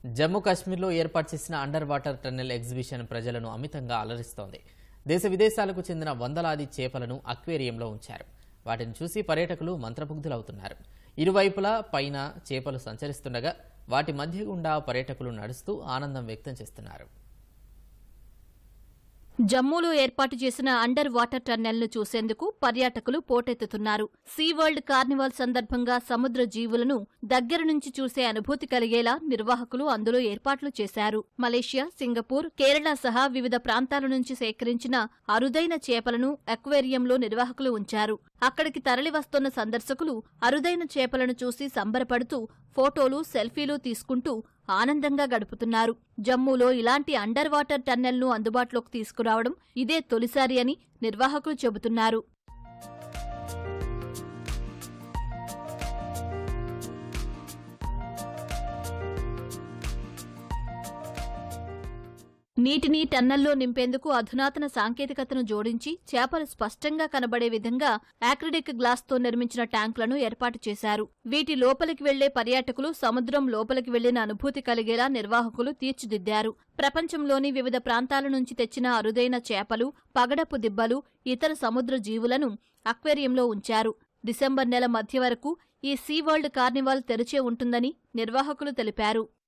జమ్మూ కాశ్మీర్లో ఏర్పాటు చేసిన అండర్ వాటర్ టన్నెల్ ఎగ్జిబిషన్ ప్రజలను అమితంగా అలరిస్తోంది దేశ విదేశాలకు చెందిన వందలాది చేపలను అక్వేరియంలో ఉంచారు వాటిని చూసి పర్యాటకులు మంత్రముగ్ధులవుతున్నారు ఇరువైపులా పైన చేపలు సంచరిస్తుండగా వాటి మధ్య గుండా పర్యాటకులు నడుస్తూ ఆనందం వ్యక్తం చేస్తున్నారు జమ్మూలో ఏర్పాటు చేసిన అండర్ వాటర్ టన్నెల్ను చూసేందుకు పర్యాటకులు పోటెత్తుతున్నారు సీ వరల్డ్ కార్నివాల్ సందర్భంగా సముద్ర జీవులను దగ్గర నుంచి చూసే అనుభూతి కలిగేలా నిర్వాహకులు అందులో ఏర్పాట్లు చేశారు మలేషియా సింగపూర్ కేరళ సహా వివిధ ప్రాంతాల నుంచి సేకరించిన అరుదైన చేపలను అక్వేరియంలో నిర్వాహకులు ఉంచారు అక్కడికి తరలివస్తున్న సందర్శకులు అరుదైన చేపలను చూసి సంబరపడుతూ ఫోటోలు సెల్ఫీలు తీసుకుంటూ ఆనందంగా గడుపుతున్నారు జమ్మూలో ఇలాంటి అండర్ వాటర్ టన్నెల్ను అందుబాటులోకి తీసుకురావడం ఇదే తొలిసారి అని నిర్వాహకులు చెబుతున్నారు నీటిని టన్నెల్లో నింపేందుకు అధునాతన సాంకేతికతను జోడించి చేపలు స్పష్టంగా కనబడే విధంగా యాక్రిడిక్ గ్లాస్తో నిర్మించిన ట్యాంకులను ఏర్పాటు చేశారు వీటి లోపలికి వెళ్లే పర్యాటకులు సముద్రం లోపలికి వెళ్లిన అనుభూతి కలిగేలా నిర్వాహకులు తీర్చిదిద్దారు ప్రపంచంలోని వివిధ ప్రాంతాల నుంచి తెచ్చిన అరుదైన చేపలు పగడపు దిబ్బలు ఇతర సముద్ర జీవులను అక్వేరియంలో ఉంచారు డిసెంబర్ నెల మధ్య వరకు ఈ సీ వరల్డ్ కార్నివాల్ తెరిచే ఉంటుందని నిర్వాహకులు తెలిపారు